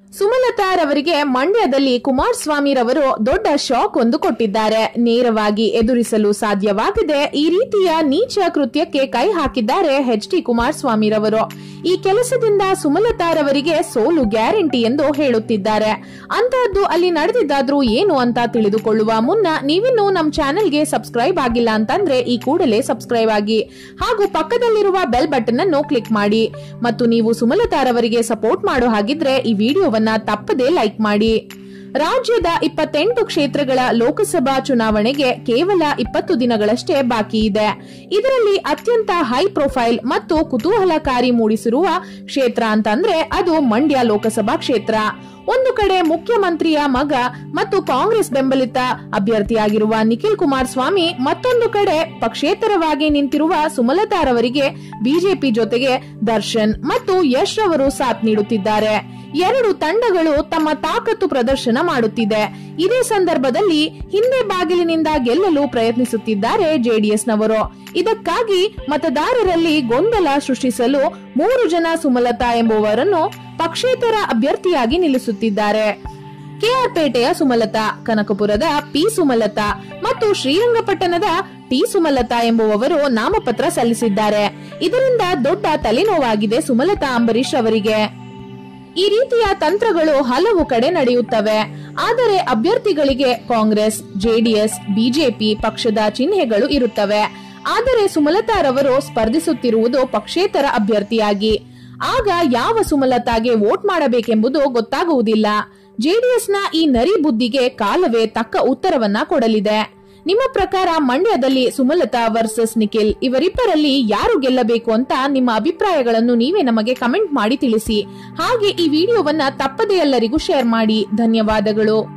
ಸುಮಲತಾರವರಿಗೆ ಮಂಡ್ಯದಲ್ಲಿ ಕುಮಾರಸ್ವಾಮಿ ರವರು ದೊಡ್ಡ ಶಾಕ್ ಒಂದು ಕೊಟ್ಟಿದ್ದಾರೆ ನೇರವಾಗಿ ಎದುರಿಸಲು ಸಾಧ್ಯವಾಗದೆ ಈ ರೀತಿಯ ನೀಚ ಕೃತ್ಯಕ್ಕೆ ಕೈ ಹಾಕಿದ್ದಾರೆ ಎಚ್ ಡಿ ಕುಮಾರಸ್ವಾಮಿ ರವರು ಈ ಕೆಲಸದಿಂದ ಸುಮಲತಾರವರಿಗೆ ಸೋಲು ಗ್ಯಾರಂಟಿ ಎಂದು ಹೇಳುತ್ತಿದ್ದಾರೆ ಅಂತಹದ್ದು ಅಲ್ಲಿ ನಡೆದಿದ್ದಾದ್ರೂ ಏನು ಅಂತ ತಿಳಿದುಕೊಳ್ಳುವ ಮುನ್ನ ನೀವಿನ್ನೂ ನಮ್ ಚಾನೆಲ್ಗೆ ಸಬ್ಸ್ಕ್ರೈಬ್ ಆಗಿಲ್ಲ ಅಂತಂದ್ರೆ ಈ ಕೂಡಲೇ ಸಬ್ಸ್ಕ್ರೈಬ್ ಆಗಿ ಹಾಗೂ ಪಕ್ಕದಲ್ಲಿರುವ ಬೆಲ್ ಬಟನ್ ಅನ್ನು ಕ್ಲಿಕ್ ಮಾಡಿ ಮತ್ತು ನೀವು ಸುಮಲತಾರವರಿಗೆ ಸಪೋರ್ಟ್ ಮಾಡೋ ಹಾಗಿದ್ರೆ ಈ ವಿಡಿಯೋವನ್ನ ತಪ್ಪದೇ ಲೈಕ್ ಮಾಡಿ ರಾಜ್ಯದ ಇಪ್ಪತ್ತೆಂಟು ಕ್ಷೇತ್ರಗಳ ಲೋಕಸಭಾ ಚುನಾವಣೆಗೆ ಕೇವಲ ಇಪ್ಪತ್ತು ದಿನಗಳಷ್ಟೇ ಬಾಕಿ ಇದೆ ಇದರಲ್ಲಿ ಅತ್ಯಂತ ಹೈ ಪ್ರೊಫೈಲ್ ಮತ್ತು ಕುತೂಹಲಕಾರಿ ಮೂಡಿಸಿರುವ ಕ್ಷೇತ್ರ ಅಂತಂದ್ರೆ ಅದು ಮಂಡ್ಯ ಲೋಕಸಭಾ ಕ್ಷೇತ್ರ ಒಂದು ಕಡೆ ಮುಖ್ಯಮಂತ್ರಿಯ ಮಗ ಮತ್ತು ಕಾಂಗ್ರೆಸ್ ಬೆಂಬಲಿತ ಅಭ್ಯರ್ಥಿಯಾಗಿರುವ ನಿಖಿಲ್ ಕುಮಾರಸ್ವಾಮಿ ಮತ್ತೊಂದು ಕಡೆ ಪಕ್ಷೇತರವಾಗಿ ನಿಂತಿರುವ ಸುಮಲತಾರವರಿಗೆ ಬಿಜೆಪಿ ಜೊತೆಗೆ ದರ್ಶನ್ ಮತ್ತು ಯಶ್ ಅವರು ಸಾಥ್ ನೀಡುತ್ತಿದ್ದಾರೆ ಎರಡು ತಂಡಗಳು ತಮ್ಮ ತಾಕತ್ತು ಪ್ರದರ್ಶನ ಮಾಡುತ್ತಿದೆ ಇದೇ ಸಂದರ್ಭದಲ್ಲಿ ಹಿಂದೆ ಬಾಗಿಲಿನಿಂದ ಗೆಲ್ಲಲು ಪ್ರಯತ್ನಿಸುತ್ತಿದ್ದಾರೆ ಜೆಡಿಎಸ್ನವರು ಇದಕ್ಕಾಗಿ ಮತದಾರರಲ್ಲಿ ಗೊಂದಲ ಸೃಷ್ಟಿಸಲು ಮೂರು ಜನ ಸುಮಲತಾ ಎಂಬುವರನ್ನು ಪಕ್ಷೇತರ ಅಭ್ಯರ್ಥಿಯಾಗಿ ನಿಲ್ಲಿಸುತ್ತಿದ್ದಾರೆ ಕೆಆರ್ಪೇಟೆಯ ಸುಮಲತಾ ಕನಕಪುರದ ಪಿ ಸುಮಲತಾ ಮತ್ತು ಶ್ರೀರಂಗಪಟ್ಟಣದ ಟಿ ಸುಮಲತಾ ಎಂಬುವವರು ನಾಮಪತ್ರ ಸಲ್ಲಿಸಿದ್ದಾರೆ ಇದರಿಂದ ದೊಡ್ಡ ತಲೆನೋವಾಗಿದೆ ಸುಮಲತಾ ಅಂಬರೀಶ್ ಅವರಿಗೆ ಈ ರೀತಿಯ ತಂತ್ರಗಳು ಹಲವು ಕಡೆ ನಡೆಯುತ್ತವೆ ಆದರೆ ಅಭ್ಯರ್ಥಿಗಳಿಗೆ ಕಾಂಗ್ರೆಸ್ ಜೆಡಿಎಸ್ ಬಿಜೆಪಿ ಪಕ್ಷದ ಚಿಹ್ನೆಗಳು ಇರುತ್ತವೆ ಆದರೆ ಸುಮಲತಾರವರು ಸ್ಪರ್ಧಿಸುತ್ತಿರುವುದು ಪಕ್ಷೇತರ ಅಭ್ಯರ್ಥಿಯಾಗಿ ಆಗ ಯಾವ ಸುಮಲತಾಗೆ ವೋಟ್ ಮಾಡಬೇಕೆಂಬುದು ಗೊತ್ತಾಗುವುದಿಲ್ಲ ಜೆಡಿಎಸ್ನ ಈ ನರಿ ಬುದ್ಧಿಗೆ ಕಾಲವೇ ತಕ್ಕ ಉತ್ತರವನ್ನ ಕೊಡಲಿದೆ ನಿಮ್ಮ ಪ್ರಕಾರ ಮಂಡ್ಯದಲ್ಲಿ ಸುಮಲತಾ ವರ್ಸಸ್ ನಿಖಿಲ್ ಇವರಿಬ್ಬರಲ್ಲಿ ಯಾರು ಗೆಲ್ಲಬೇಕು ಅಂತ ನಿಮ್ಮ ಅಭಿಪ್ರಾಯಗಳನ್ನು ನೀವೇ ನಮಗೆ ಕಮೆಂಟ್ ಮಾಡಿ ತಿಳಿಸಿ ಹಾಗೆ ಈ ವಿಡಿಯೋವನ್ನ ತಪ್ಪದೇ ಎಲ್ಲರಿಗೂ ಶೇರ್ ಮಾಡಿ ಧನ್ಯವಾದಗಳು